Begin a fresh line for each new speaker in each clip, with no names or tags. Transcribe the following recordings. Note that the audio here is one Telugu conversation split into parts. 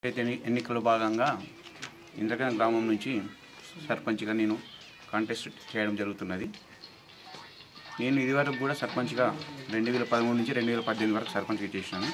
అయితే ఎన్ని- ఎన్నికల్లో భాగంగా ఇంద్రకాన గ్రామం నుంచి సర్పంచ్గా నేను కాంటెస్ట్ చేయడం జరుగుతున్నది నేను ఇదివరకు కూడా సర్పంచ్గా రెండు వేల పదమూడు నుంచి రెండు వేల పద్దెనిమిది వరకు సర్పంచ్గా చేసినాను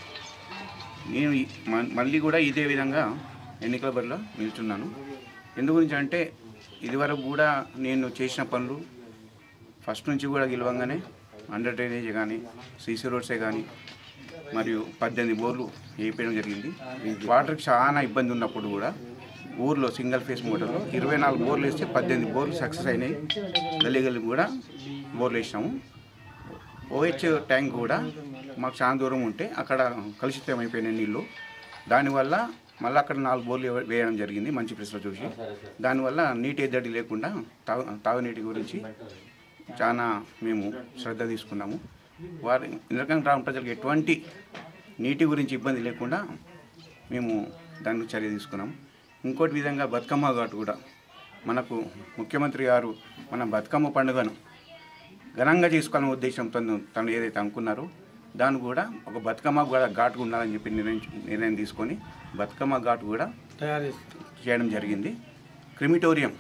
నేను ఈ- మ- మళ్ళీ కూడా ఇదే విధంగా ఎన్నికల బరిలో నిల్చున్నాను ఎందు గురించి అంటే ఇదివరకు కూడా నేను చేసిన పనులు ఫస్ట్ నుంచి కూడా గెలవంగానే అండర్ డ్రైనేజ్ కానీ సీసీ రోడ్సే కానీ మరియు పద్దెనిమిది బోర్లు వేయడం జరిగింది వాటర్కి చాలా ఇబ్బంది ఉన్నప్పుడు కూడా ఊర్లో సింగిల్ ఫేస్ మోటార్లో ఇరవై నాలుగు బోర్లు వేస్తే పద్దెనిమిది బోర్లు సక్సెస్ అయినాయి గల్లీ గల్లీ కూడా బోర్లు వేసినాము ఓహెచ్ ట్యాంక్ కూడా మాకు చాలా దూరం ఉంటే అక్కడ కలుషితం అయిపోయిన నీళ్ళు దానివల్ల మళ్ళీ అక్కడ నాలుగు బోర్లు వే- వేయడం జరిగింది మంచి ప్లేస్లో చూసి దానివల్ల నీటి ఎద్దడి లేకుండా తాగు తాగునీటి గురించి చాలా మేము శ్రద్ధ తీసుకున్నాము వారి ఇంద్రకాంత్ గ్రామ ప్రజలకు ఎటువంటి నీటి గురించి ఇబ్బంది లేకుండా మేము దానికి చర్య తీసుకున్నాము ఇంకోటి విధంగా బతుకమ్మ ఘాటు కూడా మనకు ముఖ్యమంత్రి గారు మన బతుకమ్మ పండుగను ఘనంగా చేసుకోవాలనే ఉద్దేశంతో తను ఏదైతే అనుకున్నారో దాన్ని కూడా ఒక బతుకమ్మ కూడా ఘాటు ఉండాలని చెప్పి నిర్ణయం నిర్ణయం తీసుకొని బతుకమ్మ ఘాటు కూడా
తయారు
చేయడం జరిగింది క్రిమిటోరియం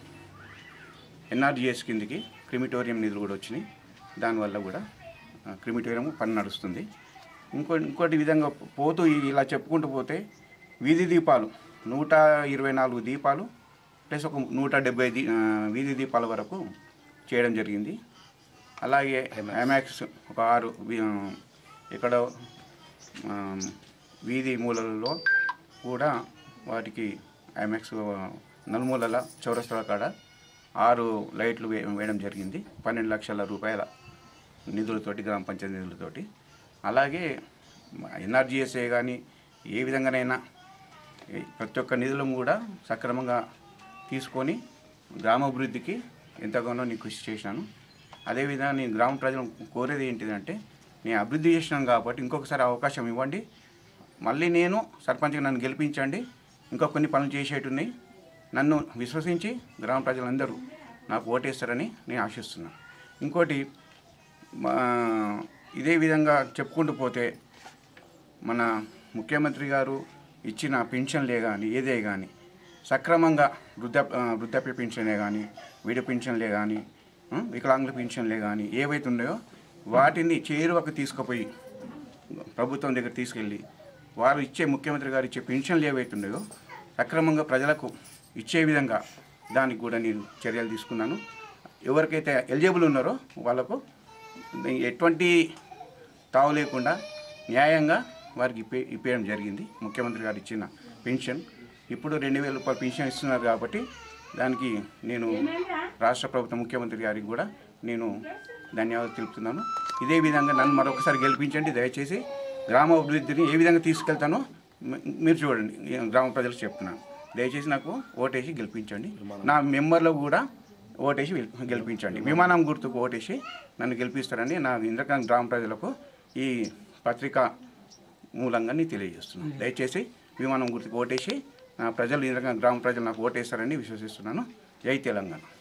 ఎన్ఆర్జిఎస్ కిందికి క్రిమిటోరియం నిధులు కూడా వచ్చినాయి దానివల్ల కూడా ఆ, క్రిమిటోరియం పని నడుస్తుంది ఇంకో ఇంకోటి విధంగా పోతూ ఈ- ఇలా చెప్పుకుంటూ పోతే వీధి దీపాలు నూట ఇరవై నాలుగు దీపాలు ప్లస్ ఒక నూట డెబ్బై దీ ఆ, వీధి దీపాల వరకు చేయడం జరిగింది అలాగే ఐమాక్స్ ఒక ఆరు వి- ఆ, ఇక్కడ ఆ, వీధి మూలలలో కూడా వాటికి ఐమాక్స్ నలుమూలల చౌరస్తాల కాడ ఆరు లైట్లు వే వేయడం జరిగింది పన్నెండు లక్షల రూపాయల నిధులతోటి గ్రామ పంచాయతీ నిధులతోటి అలాగే ఎన్ఆర్జిఎస్ఏ కానీ ఏ విధంగానైనా ఈ ప్రతి ఒక్క నిధులను కూడా సక్రమంగా తీసుకొని గ్రామాభివృద్ధికి ఎంతగానో నేను కృషి చేశాను అదేవిధంగా నేను గ్రామ ప్రజలను కోరేది ఏంటిదంటే నేను అభివృద్ధి చేసినాను కాబట్టి ఇంకొకసారి అవకాశం ఇవ్వండి మళ్ళీ నేను సర్పంచ్గా నన్ను గెలిపించండి ఇంకా కొన్ని పనులు చేసేటున్నాయి నన్ను విశ్వసించి గ్రామ ప్రజలందరూ నాకు ఓటేస్తారని నేను ఆశిస్తున్నాను ఇంకోటి మా ఇదే విధంగా చెప్పుకుంటూ పోతే మన ముఖ్యమంత్రి గారు ఇచ్చిన పెన్షన్లే కానీ ఏదే కానీ సక్రమంగా వృద్ధ ఆ, వృద్ధాప్య పెన్షన్లే కానీ విడి పెన్షన్లే కానీ ఆ, వికలాంగుల పెన్షన్లే కానీ ఏవైతే ఉన్నాయో వాటిని చేరువకు తీసుకుపోయి ప్రభుత్వం దగ్గర తీసుకెళ్ళి వారు ఇచ్చే ముఖ్యమంత్రి గారు ఇచ్చే పెన్షన్లు ఏవైతే ఉన్నాయో సక్రమంగా ప్రజలకు ఇచ్చే విధంగా దానికి కూడా నేను చర్యలు తీసుకున్నాను ఎవరికైతే ఎలిజిబుల్ ఉన్నారో వాళ్ళకు ఎటువంటి తావు లేకుండా న్యాయంగా వారికి ఇప్పే ఇప్పేయడం జరిగింది ముఖ్యమంత్రి గారు ఇచ్చిన పెన్షన్ ఇప్పుడు రెండు వేల రూపాయలు పెన్షన్ ఇస్తున్నారు కాబట్టి దానికి నేను రాష్ట్ర ప్రభుత్వ ముఖ్యమంత్రి గారికి కూడా నేను ధన్యవాదాలు తెలుపుతున్నాను ఇదే విధంగా నన్ను మరొకసారి గెలిపించండి దయచేసి గ్రామ అభివృద్ధిని ఏ విధంగా తీసుకెళ్తానో మీ- మీరు చూడండి ఈ గ్రామ ప్రజలకు చెప్తున్నాను దయచేసి నాకు ఓటేసి గెలిపించండి నా మెంబర్లకు కూడా ఓటేసి గెల్- గెలిపించండి విమానం గుర్తుకు ఓటేసి నన్ను గెలిపిస్తారని నా ఇంద్రకాంత్ గ్రామ ప్రజలకు ఈ పత్రిక మూలంగా నేను తెలియజేస్తున్నాను దయచేసి విమానం గుర్తుకు ఓటేసి నా ప్రజలు ఇంద్రకాంత్ గ్రామ ప్రజలు నాకు ఓటేస్తారని విశ్వసిస్తున్నాను జై తెలంగాణ